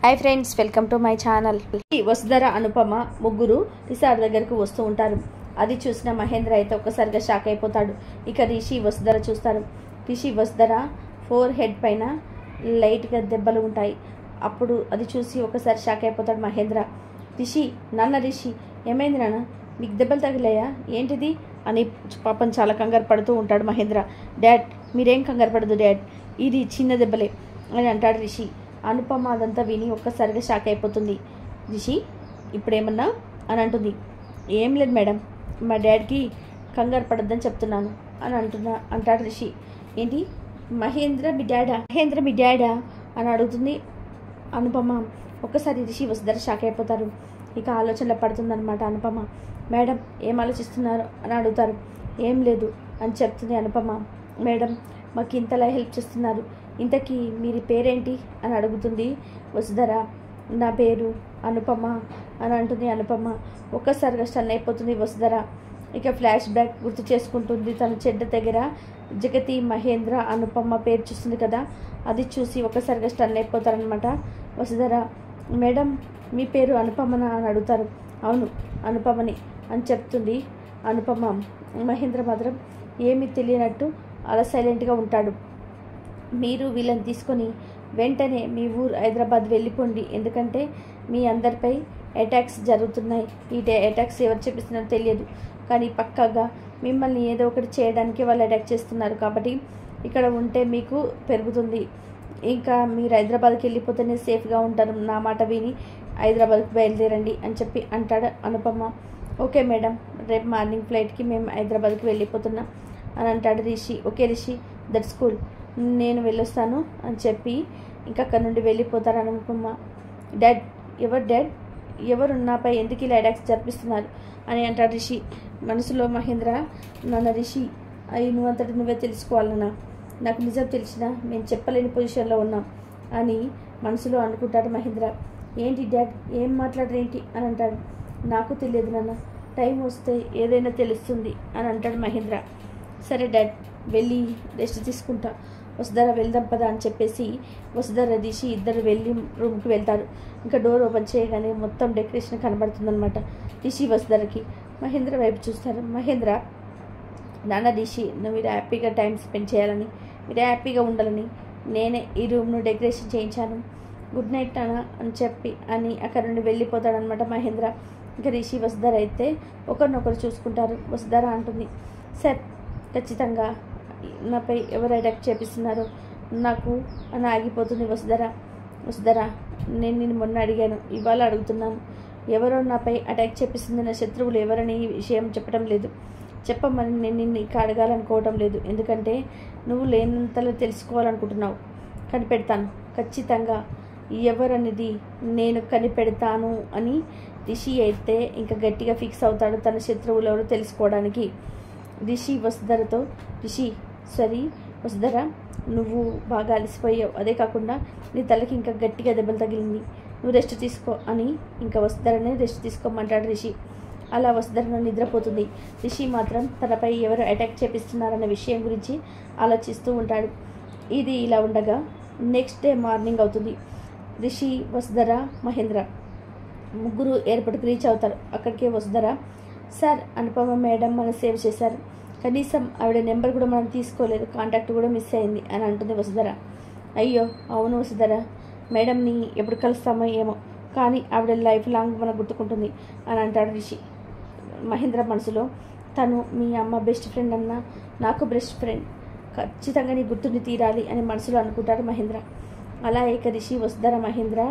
hi friends welcome to my channel Vasudhara Anupama ముగ్గురు resort దగ్గరకు వస్తూ ఉంటారు అది చూసిన మహేంద్ర అయితే ఒక్కసారిగా షాక్ అయిపోతాడు ఇక రిషి వసుధర చూస్తారు రిషి వసుధర ఫోర్ హెడ్ పైన లైట్గా దెబ్బలు ఉంటాయి అప్పుడు అది చూసి ఒకసారి షాక్ అయిపోతాడు మహేంద్ర రిషి నాన్న రిషి ఏమైంది నాన్న మీకు దెబ్బలు తగిలాయా ఏంటిది అని పాపం చాలా కంగారు పడుతూ ఉంటాడు మహేంద్ర డాడ్ మీరేం కంగారు పడదు డాడ్ ఇది చిన్న దెబ్బలే అని అంటాడు రిషి అనుపమ అదంతా విని ఒక్కసారిగా షాక్ అయిపోతుంది రిషి ఇప్పుడేమన్నా అని అంటుంది ఏం లేదు మేడం మా డాడ్కి కంగారు పడద్దని చెప్తున్నాను అని అంటున్నా అంటాడు రిషి ఏంటి మహేంద్ర మీ డాడా మహేంద్ర మీ డాడా అని అడుగుతుంది అనుపమ ఒక్కసారి రిషి వసుధర షాక్ అయిపోతారు ఇక ఆలోచనలో పడుతుందన్నమాట అనుపమ మేడం ఏం ఆలోచిస్తున్నారు అని అడుగుతారు ఏం లేదు అని చెప్తుంది అనుపమ మేడం మాకు ఇంతలా హెల్ప్ చేస్తున్నారు ఇంతకీ మీరు పేరేంటి అని అడుగుతుంది వసుధర నా పేరు అనుపమ అని అంటుంది అనుపమ ఒక్కసారిగా స్టన్ అయిపోతుంది వసుధర ఇక ఫ్లాష్ బ్యాక్ గుర్తు చేసుకుంటుంది తన చెడ్డ దగ్గర జగతి మహేంద్ర అనుపమ పేరు చూస్తుంది కదా అది చూసి ఒక్కసారిగా స్టన్ అయిపోతారనమాట వసుధర మేడం మీ పేరు అనుపమన అని అడుగుతారు అవును అనుపమని అని చెప్తుంది అనుపమ మహేంద్ర మాత్రం ఏమీ తెలియనట్టు అలా సైలెంట్గా ఉంటాడు మీరు వీళ్ళని తీసుకొని వెంటనే మీ ఊరు హైదరాబాద్ వెళ్ళిపోండి ఎందుకంటే మీ అందరిపై అటాక్స్ జరుగుతున్నాయి ఈ అటాక్స్ ఎవరు చెప్పిస్తున్నారో తెలియదు కానీ పక్కాగా మిమ్మల్ని ఏదో ఒకటి చేయడానికి వాళ్ళు అటాక్ చేస్తున్నారు కాబట్టి ఇక్కడ ఉంటే మీకు పెరుగుతుంది ఇంకా మీరు హైదరాబాద్కి వెళ్ళిపోతేనే సేఫ్గా ఉంటారు నా మాట విని హైదరాబాద్కి బయలుదేరండి అని చెప్పి అంటాడు అనుపమ ఓకే మేడం రేపు మార్నింగ్ ఫ్లైట్కి మేము హైదరాబాద్కి వెళ్ళిపోతున్నాం అని అంటాడు Rishi okay Rishi that school నేను వెళ్ళొస్తాను అని చెప్పి ఇంకా అక్కడ నుండి వెళ్ళిపోతారు అనుపమ డాడ్ ఎవరు డాడ్ ఎవరు నాపై ఎందుకు ఇలా అటాక్స్ జరిపిస్తున్నారు అని అంటాడు రిషి మనసులో మహేంద్ర నాన్న రిషి అవి నువ్వంతటి నువ్వే తెలుసుకోవాలన్నా నాకు నిజం తెలిసినా మేము చెప్పలేని పొజిషన్లో ఉన్నాం అని మనసులో అనుకుంటాడు మహేంద్ర ఏంటి డాడ్ ఏం మాట్లాడరేంటి అని అంటాడు నాకు తెలియదు నాన్న టైం వస్తే ఏదైనా తెలుస్తుంది అని అంటాడు మహేంద్ర సరే డాడ్ వెళ్ళి రెస్ట్ తీసుకుంటా వసుధర వెళ్దాం పదా అని చెప్పేసి వసుధర తీసి ఇద్దరు వెళ్ళి రూమ్కి వెళ్తారు ఇంకా డోర్ ఓపెన్ చేయగానే మొత్తం డెకరేషన్ కనబడుతుందన్నమాట రిషి వసుధరకి మహేంద్ర వైపు చూస్తారు మహేంద్ర నాన్న రిషి నువ్వు మీరు హ్యాపీగా టైం స్పెండ్ చేయాలని మీరు హ్యాపీగా ఉండాలని నేనే ఈ రూమ్ను డెకరేషన్ చేయించాను గుడ్ నైట్ నాన్న అని చెప్పి అని అక్కడ నుండి వెళ్ళిపోతాడనమాట మహేంద్ర ఇంకా రిషి వసుధర అయితే ఒకరినొకరు చూసుకుంటారు వసుధర అంటుంది సార్ ఖచ్చితంగా నాపై ఎవరు అటాక్ చేపిస్తున్నారో నాకు అని ఆగిపోతుంది వసుధర వసుధర నేను నిన్ను మొన్న అడిగాను ఇవాళ అడుగుతున్నాను ఎవరో నాపై అటాక్ చేపిస్తుంది నా శత్రువులు ఎవరని ఈ విషయం చెప్పడం లేదు చెప్పమని నేను నిన్ను ఇక అడగాలనుకోవటం లేదు ఎందుకంటే నువ్వు లేనంతలో తెలుసుకోవాలనుకుంటున్నావు కనిపెడతాను ఖచ్చితంగా ఎవరనేది నేను కనిపెడతాను అని రిషి అయితే ఇంకా గట్టిగా ఫిక్స్ అవుతాడు తన శత్రువులు ఎవరో తెలుసుకోవడానికి రిషి వసుధరతో రిషి సరి వసుధర నువ్వు బాగా అలసిపోయావు అదే కాకుండా నీ తలకి ఇంకా గట్టిగా దెబ్బలు తగిలింది నువ్వు రెస్ట్ తీసుకో అని ఇంకా వసుధరనే రెస్ట్ తీసుకోమంటాడు రిషి అలా వసుధరను నిద్రపోతుంది రిషి మాత్రం తనపై ఎవరు అటాక్ చేపిస్తున్నారన్న విషయం గురించి ఆలోచిస్తూ ఉంటాడు ఇది ఇలా ఉండగా నెక్స్ట్ డే మార్నింగ్ అవుతుంది రిషి వసుధర మహేంద్ర ముగ్గురు ఎయిర్పోర్ట్కి రీచ్ అవుతారు అక్కడికే వసుధర సార్ అనుపమ మేడం మనం సేవ్ చేశారు కనీసం ఆవిడ నెంబర్ కూడా మనం తీసుకోలేదు కాంటాక్ట్ కూడా మిస్ అయింది అని అంటుంది వసుధర అయ్యో అవును వసుధర మేడంని ఎప్పుడు కలుస్తామో ఏమో కానీ ఆవిడ లైఫ్ లాంగ్ మనకు గుర్తుకుంటుంది అని అంటాడు రిషి మహేంద్ర మనసులో తను మీ అమ్మ బెస్ట్ ఫ్రెండ్ అన్న నాకు బెస్ట్ ఫ్రెండ్ ఖచ్చితంగా నీ గుర్తుని తీరాలి అని మనసులో అనుకుంటాడు మహేంద్ర అలా ఇక రిషి వసుధర మహేంద్ర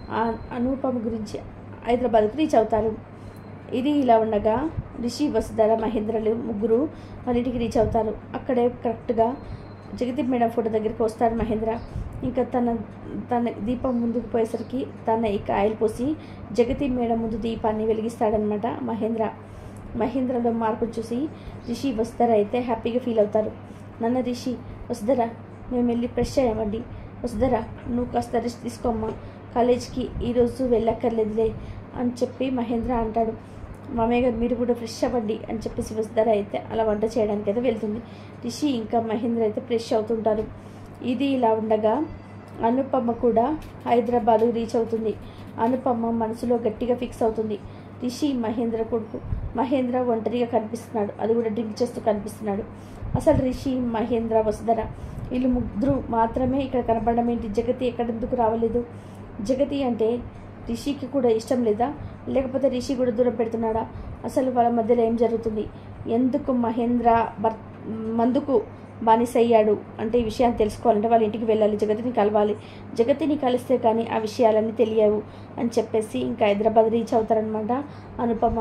అనూపమ గురించి హైదరాబాద్కు రీచ్ అవుతారు ఇది ఇలా ఉండగా రిషి వసుధర మహేంద్రలు ముగ్గురు వాళ్ళ ఇంటికి రీచ్ అవుతారు అక్కడే కరెక్ట్గా జగతి మేడం ఫోటో దగ్గరికి వస్తాడు మహేంద్ర ఇంకా తన తన దీపం ముందుకు పోయేసరికి తన ఇక ఆయిల్ పోసి జగతి మేడం ముందు దీపాన్ని వెలిగిస్తాడనమాట మహేంద్ర మహేంద్రలో మార్పులు చూసి రిషి వసుధర అయితే హ్యాపీగా ఫీల్ అవుతారు నన్న రిషి వసుధర మేము వెళ్ళి ఫ్రెష్ అయ్యామండి వసుధర నువ్వు కాస్త రెస్ట్ తీసుకోమ్మా కాలేజ్కి ఈరోజు వెళ్ళక్కర్లేదులే అని చెప్పి మహేంద్ర అంటాడు మామయ్య గారు మీరు కూడా ఫ్రెష్ అవ్వండి అని చెప్పేసి వసుధర అయితే అలా వంట చేయడానికి అయితే వెళ్తుంది రిషి ఇంకా మహేంద్ర అయితే ఫ్రెష్ అవుతుంటారు ఇది ఇలా ఉండగా అనుపమ కూడా హైదరాబాద్ రీచ్ అవుతుంది అనుపమ మనసులో గట్టిగా ఫిక్స్ అవుతుంది రిషి మహేంద్ర కొడుకు మహేంద్ర ఒంటరిగా కనిపిస్తున్నాడు అది కూడా డ్రింక్ చేస్తూ కనిపిస్తున్నాడు అసలు రిషి మహేంద్ర వసుధర వీళ్ళు ముగ్గురు మాత్రమే ఇక్కడ కనపడడం ఏంటి జగతి ఎక్కడెందుకు రావలేదు జగతి అంటే రిషికి కూడా ఇష్టం లేదా లేకపోతే రిషి కూడా దూరం పెడుతున్నాడా అసలు వాళ్ళ మధ్యలో ఏం జరుగుతుంది ఎందుకు మహేంద్ర భర్ మందుకు బానిసయ్యాడు అంటే ఈ విషయాన్ని తెలుసుకోవాలంటే వాళ్ళ ఇంటికి వెళ్ళాలి జగతిని కలవాలి జగతిని కలిస్తే కానీ ఆ విషయాలన్నీ తెలియవు అని చెప్పేసి ఇంకా హైదరాబాద్ రీచ్ అవుతారనమాట అనుపమ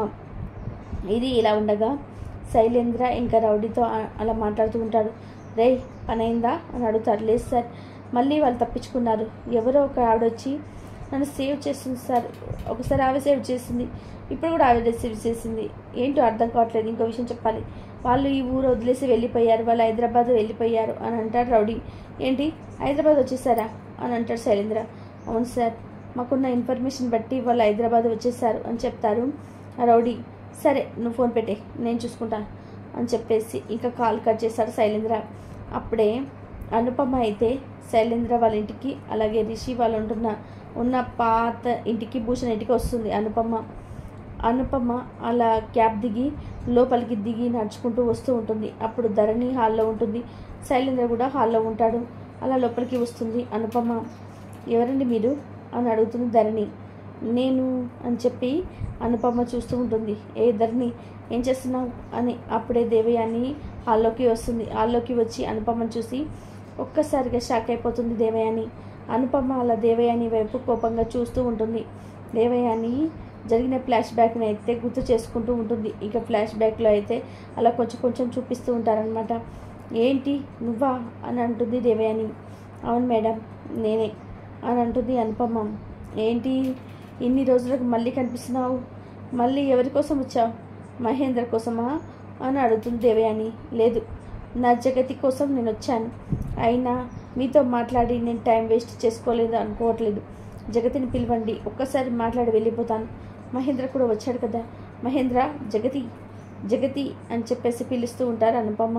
ఇది ఇలా ఉండగా శైలేంద్ర ఇంకా రౌడీతో ఆ- అలా మాట్లాడుతూ ఉంటాడు రే పని అయిందా అని అడుగుతారు లేదు సార్ మళ్ళీ వాళ్ళు తప్పించుకున్నారు ఎవరో ఒక ఆవిడ వచ్చి నన్ను సేవ్ చేస్తుంది సార్ ఒకసారి ఆమె సేవ్ చేసింది ఇప్పుడు కూడా ఆవిడ సేవ్ చేసింది ఏంటో అర్థం కావట్లేదు ఇంకో విషయం చెప్పాలి వాళ్ళు ఈ ఊరు వదిలేసి వెళ్ళిపోయారు వాళ్ళు హైదరాబాద్ వెళ్ళిపోయారు అని అంటాడు రౌడీ ఏంటి హైదరాబాద్ వచ్చేసారా అని అంటాడు శైలేంద్ర అవును సార్ మాకున్న ఇన్ఫర్మేషన్ బట్టి వాళ్ళు హైదరాబాద్ వచ్చేసారు అని చెప్తారు ఆ రౌడీ సరే నువ్వు ఫోన్ పెట్టే నేను చూసుకుంటాను అని చెప్పేసి ఇంకా కాల్ కట్ చేశాడు శైలేంద్ర అప్పుడే అనుపమ అయితే శైలేంద్ర వాళ్ళ ఇంటికి అలాగే రిషి వాళ్ళు ఉంటున్న ఉన్న పాత ఇంటికి భూషణ్ ఇంటికి వస్తుంది అనుపమ అనుపమ అలా క్యాబ్ దిగి లోపలికి దిగి నడుచుకుంటూ వస్తూ ఉంటుంది అప్పుడు ధరణి హాల్లో ఉంటుంది శైలేంద్ర కూడా హాల్లో ఉంటాడు అలా లోపలికి వస్తుంది అనుపమ ఎవరండి మీరు అని అడుగుతుంది ధరణి నేను అని చెప్పి అనుపమ చూస్తూ ఉంటుంది ఏ ధరణి ఏం చేస్తున్నావు అని అప్పుడే దేవయాని హాల్లోకి వస్తుంది హాల్లోకి వచ్చి అనుపమను చూసి ఒక్కసారిగా షాక్ అయిపోతుంది దేవయాని అనుపమ అలా దేవయాని వైపు కోపంగా చూస్తూ ఉంటుంది దేవయాని జరిగిన ఫ్లాష్ బ్యాక్ని అయితే గుర్తు చేసుకుంటూ ఉంటుంది ఇక ఫ్లాష్ బ్యాక్లో అయితే అలా కొంచెం కొంచెం చూపిస్తూ ఉంటారనమాట ఏంటి నువ్వా అని అంటుంది దేవయాని అవును మేడం నేనే అని అంటుంది అనుపమ ఏంటి ఇన్ని రోజులకు మళ్ళీ కనిపిస్తున్నావు మళ్ళీ ఎవరి కోసం వచ్చావు మహేంద్ర కోసమా అని అడుగుతుంది దేవయాని లేదు నా జగతి కోసం నేను వచ్చాను అయినా మీతో మాట్లాడి నేను టైం వేస్ట్ చేసుకోలేదు అనుకోవట్లేదు జగతిని పిలవండి ఒక్కసారి మాట్లాడి వెళ్ళిపోతాను మహేంద్ర కూడా వచ్చాడు కదా మహేంద్ర జగతి జగతి అని చెప్పేసి పిలుస్తూ ఉంటారు అనుపమ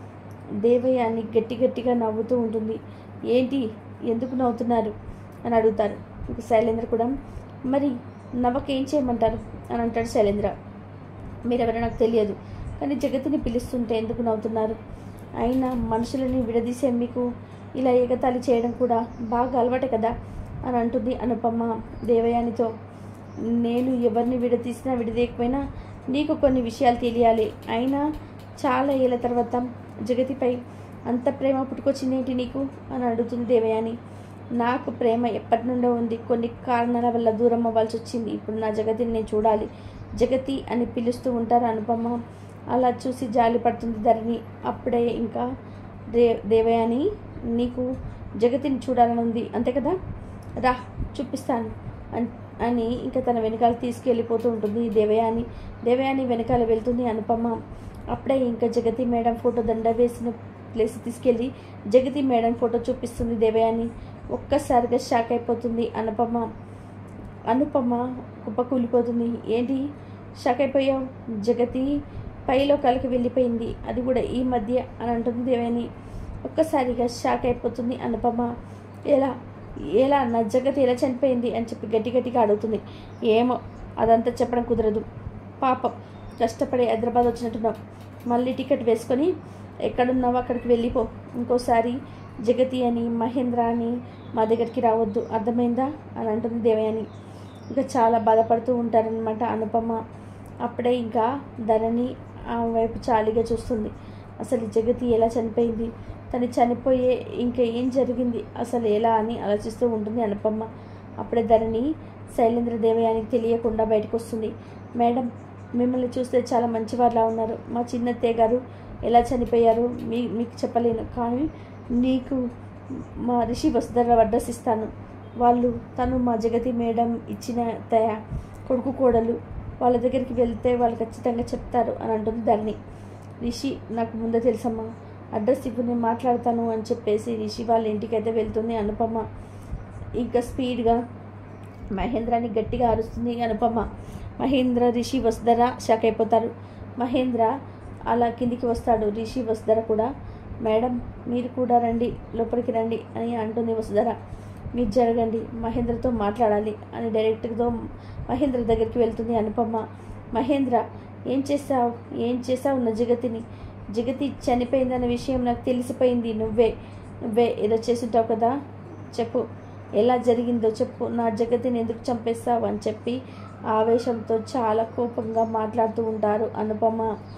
దేవయాని గట్టి గట్టిగా నవ్వుతూ ఉంటుంది ఏంటి ఎందుకు నవ్వుతున్నారు అని అడుగుతారు ఇక శైలేంద్ర కూడా మరి నవ్వక ఏం చేయమంటారు అని అంటాడు శైలేంద్ర మీరెవరో నాకు తెలియదు కానీ జగతిని పిలుస్తుంటే ఎందుకు నవ్వుతున్నారు అయినా మనుషులని విడదీసే మీకు ఇలా ఎగతాళి చేయడం కూడా బాగా అలవాటే కదా అని అంటుంది అనుపమ దేవయానితో నేను ఎవరిని విడదీసినా విడదీయకపోయినా నీకు కొన్ని విషయాలు తెలియాలి అయినా చాలా ఏళ్ళ తర్వాత జగతిపై అంత ప్రేమ పుట్టుకొచ్చిందేంటి నీకు అని అడుగుతుంది దేవయాని నాకు ప్రేమ ఎప్పటి నుండో ఉంది కొన్ని కారణాల వల్ల దూరం అవ్వాల్సి వచ్చింది ఇప్పుడు నా జగతిని నేను చూడాలి జగతి అని పిలుస్తూ ఉంటారు అనుపమ అలా చూసి జాలి పడుతుంది ధరణి అప్పుడే ఇంకా దే దేవయాని నీకు జగతిని చూడాలని ఉంది అంతే కదా రా చూపిస్తాను అన్- అని ఇంకా తన వెనకాల తీసుకెళ్ళిపోతూ ఉంటుంది దేవయాని దేవయాని వెనకాల వెళ్తుంది అనుపమ అప్పుడే ఇంకా జగతి మేడం ఫోటో దండ వేసిన ప్లేస్ తీసుకెళ్ళి జగతి మేడం ఫోటో చూపిస్తుంది దేవయాని ఒక్కసారిగా షాక్ అయిపోతుంది అనుపమ అనుపమ కుప్ప కూలిపోతుంది ఏంటి షాక్ అయిపోయావు జగతి పైలో కలికి వెళ్ళిపోయింది అది కూడా ఈ మధ్య అని అంటుంది దేవయాని ఒక్కసారిగా షాక్ అయిపోతుంది అనుపమ ఎలా ఎలా నా జగతి ఎలా చనిపోయింది అని చెప్పి గట్టి గట్టిగా అడుగుతుంది ఏమో అదంతా చెప్పడం కుదరదు పాపం కష్టపడి హైదరాబాద్ వచ్చినట్టున్నావు మళ్ళీ టికెట్ వేసుకొని ఎక్కడున్నావో అక్కడికి వెళ్ళిపో ఇంకోసారి జగతి అని మహేంద్ర అని మా దగ్గరికి రావద్దు అర్థమైందా అని అంటుంది దేవయాని ఇంకా చాలా బాధపడుతూ ఉంటారనమాట అనుపమ అప్పుడే ఇంకా ధరణి ఆ వైపు చాలిగా చూస్తుంది అసలు ఈ జగతి ఎలా చనిపోయింది తను చనిపోయే ఇంకా ఏం జరిగింది అసలు ఎలా అని ఆలోచిస్తూ ఉంటుంది అనుపమ అప్పుడే ధరణి శైలేంద్ర దేవయానికి తెలియకుండా బయటకు వస్తుంది మేడం మిమ్మల్ని చూస్తే చాలా మంచివారులా ఉన్నారు మా చిన్నత్తయ్య గారు ఎలా చనిపోయారు మీ మీకు చెప్పలేను కానీ నీకు మా రిషి వసుధర అడ్రస్ ఇస్తాను వాళ్ళు తను మా జగతి మేడం ఇచ్చిన తయ కొడుకు కోడలు వాళ్ళ దగ్గరికి వెళ్తే వాళ్ళు ఖచ్చితంగా చెప్తారు అని అంటుంది ధరణి రిషి నాకు ముందే తెలుసమ్మా అడ్రస్ ఇప్పుడు నేను మాట్లాడతాను అని చెప్పేసి రిషి వాళ్ళ ఇంటికి అయితే వెళ్తుంది అనుపమ ఇంకా స్పీడ్గా మహేంద్రాని గట్టిగా అరుస్తుంది అనుపమ మహేంద్ర రిషి వసుధర షాక్ అయిపోతారు మహేంద్ర అలా కిందికి వస్తాడు రిషి వసుధర కూడా మేడం మీరు కూడా రండి లోపలికి రండి అని అంటుంది వసుధర మీరు జరగండి మహేంద్రతో మాట్లాడాలి అని డైరెక్ట్గా మహేంద్ర దగ్గరికి వెళ్తుంది అనుపమ మహేంద్ర ఏం చేసావు ఏం చేసావు నా జగతిని జగతి చనిపోయిందన్న విషయం నాకు తెలిసిపోయింది నువ్వే నువ్వే ఏదో చేసుంటావు కదా చెప్పు ఎలా జరిగిందో చెప్పు నా జగతిని ఎందుకు చంపేస్తావు అని చెప్పి ఆవేశంతో చాలా కోపంగా మాట్లాడుతూ ఉంటారు అనుపమ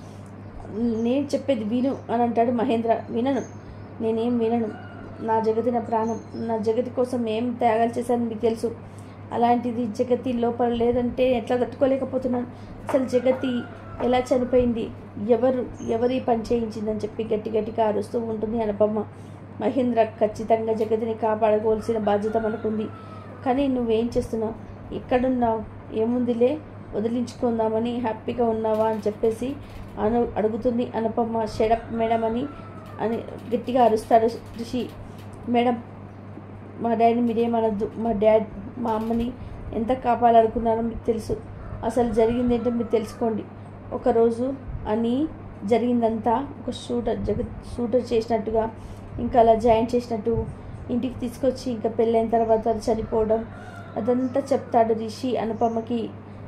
నేను చెప్పేది విను అని అంటాడు మహేంద్ర వినను నేనేం వినను నా జగతి నా ప్రాణం నా జగతి కోసం ఏం త్యాగాలు చేశానని మీకు తెలుసు అలాంటిది జగతి లోపల లేదంటే ఎట్లా తట్టుకోలేకపోతున్నాను అసలు జగతి ఎలా చనిపోయింది ఎవరు ఎవరు ఈ పని చేయించిందని చెప్పి గట్టి గట్టిగా అరుస్తూ ఉంటుంది అనుపమ మహేంద్ర ఖచ్చితంగా జగతిని కాపాడుకోవాల్సిన బాధ్యత మనకుంది కానీ నువ్వేం చేస్తున్నావు ఇక్కడున్నావు ఏముందిలే వదిలించుకుందామని హ్యాపీగా ఉన్నావా అని చెప్పేసి అను అడుగుతుంది అనుపమ షడప్ మేడం అని అని గట్టిగా అరుస్తాడు రిషి మేడం మా డాడీని మీరేమనొద్దు మా డాడ్ మా అమ్మని ఎంత కాపాడాలనుకున్నారో మీకు తెలుసు అసలు జరిగింది ఏంటో మీరు తెలుసుకోండి ఒకరోజు అని జరిగిందంతా ఒక షూటర్ జగత్ షూటర్ చేసినట్టుగా ఇంకా అలా జాయిన్ చేసినట్టు ఇంటికి తీసుకొచ్చి ఇంకా పెళ్ళైన తర్వాత చనిపోవడం అదంతా చెప్తాడు రిషి అనుపమకి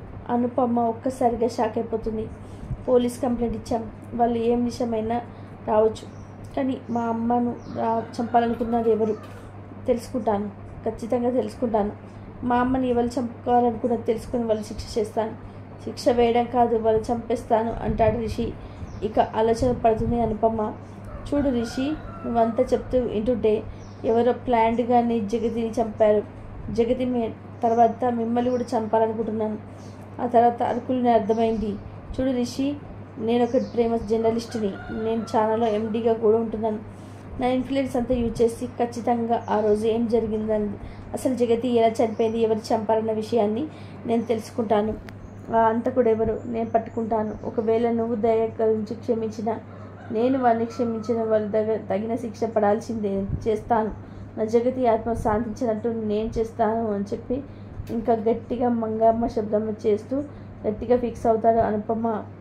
అనుపమ ఒక్కసారిగా షాక్ అయిపోతుంది పోలీస్ కంప్లైంట్ ఇచ్చాం వాళ్ళు ఏం విషయమైనా రావచ్చు కానీ మా అమ్మను రా చంపాలనుకున్నది ఎవరు తెలుసుకుంటాను ఖచ్చితంగా తెలుసుకుంటాను మా అమ్మని ఎవరు చంపాలనుకున్నది తెలుసుకుని వాళ్ళు శిక్ష చేస్తాను శిక్ష వేయడం కాదు వాళ్ళు చంపేస్తాను అంటాడు రిషి ఇక ఆలోచన పడుతుంది అనుపమ చూడు రిషి నువ్వంతా చెప్తూ వింటుంటే ఎవరో ప్లాన్డ్గా నీ జగతిని చంపారు జగతి మే తర్వాత మిమ్మల్ని కూడా చంపాలనుకుంటున్నాను ఆ తర్వాత అరకులని అర్థమైంది చూడు రిషి నేను ఒక ప్రేమ జర్నలిస్ట్ని నేను ఛానల్లో ఎండీగా కూడా ఉంటున్నాను నా ఇన్ఫ్లుయెన్స్ అంతా యూజ్ చేసి ఖచ్చితంగా ఆ రోజు ఏం జరిగిందని అసలు జగతి ఎలా చనిపోయింది ఎవరు చంపారన్న విషయాన్ని నేను తెలుసుకుంటాను ఆ అంతకుడు ఎవరు నేను పట్టుకుంటాను ఒకవేళ నువ్వు దయ గురించి క్షమించిన నేను వారిని క్షమించిన వాళ్ళ దగ్గర తగిన శిక్ష పడాల్సిందే చేస్తాను నా జగతి ఆత్మ శాంతించినట్టు నేను చేస్తాను అని చెప్పి ఇంకా గట్టిగా మంగమ్మ శబ్దం చేస్తూ గట్టిగా ఫిక్స్ అవుతాడు అనుపమ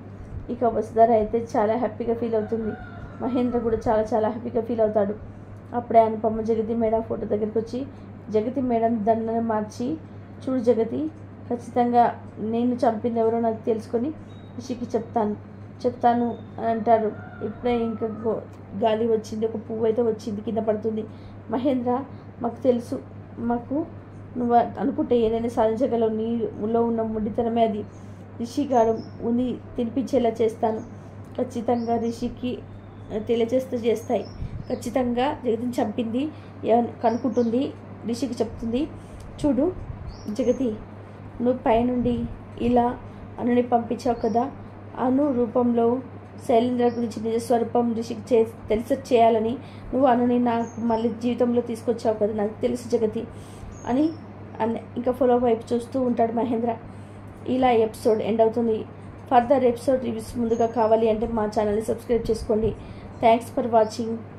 ఇక వసుధర అయితే చాలా హ్యాపీగా ఫీల్ అవుతుంది మహేంద్ర కూడా చాలా చాలా హ్యాపీగా ఫీల్ అవుతాడు అప్పుడే అనుపమ జగతి మేడం ఫోటో దగ్గరికి వచ్చి జగతి మేడం దండను మార్చి చూడు జగతి ఖచ్చితంగా నేను చంపింది ఎవరో నాకు తెలుసుకొని రిషికి చెప్తాను చెప్తాను అని అంటారు ఇప్పుడే ఇంకా గో- గాలి వచ్చింది ఒక పువ్వు అయితే వచ్చింది కింద పడుతుంది మహేంద్ర మాకు తెలుసు మాకు నువ్వు అనుకుంటే ఏదైనా సాధించగలవు నీలో ఉన్న ముడితనమే అది రిషి గారు ఉంది తినిపించేలా చేస్తాను ఖచ్చితంగా రిషికి తెలియజేస్తూ చేస్తాయి ఖచ్చితంగా జగతిని చంపింది ఎవ- కనుక్కుంటుంది రిషికి చెప్తుంది చూడు జగతి నువ్వు పైనుండి ఇలా అనుని పంపించావు కదా అను రూపంలో శైలేంద్ర గురించి నిజస్వరూపం రిషికి చే తెలిసి చేయాలని నువ్వు అనుని నాకు మళ్ళీ జీవితంలో తీసుకొచ్చావు కదా నాకు తెలుసు జగతి అని అన్న ఇంకా ఫాలో వైపు చూస్తూ ఉంటాడు మహేంద్ర ఇలా ఎపిసోడ్ ఎండ్ అవుతుంది ఫర్దర్ ఎపిసోడ్ రివ్యూస్ ముందుగా కావాలి అంటే మా ఛానల్ని సబ్స్క్రైబ్ చేసుకోండి థ్యాంక్స్ ఫర్ వాచింగ్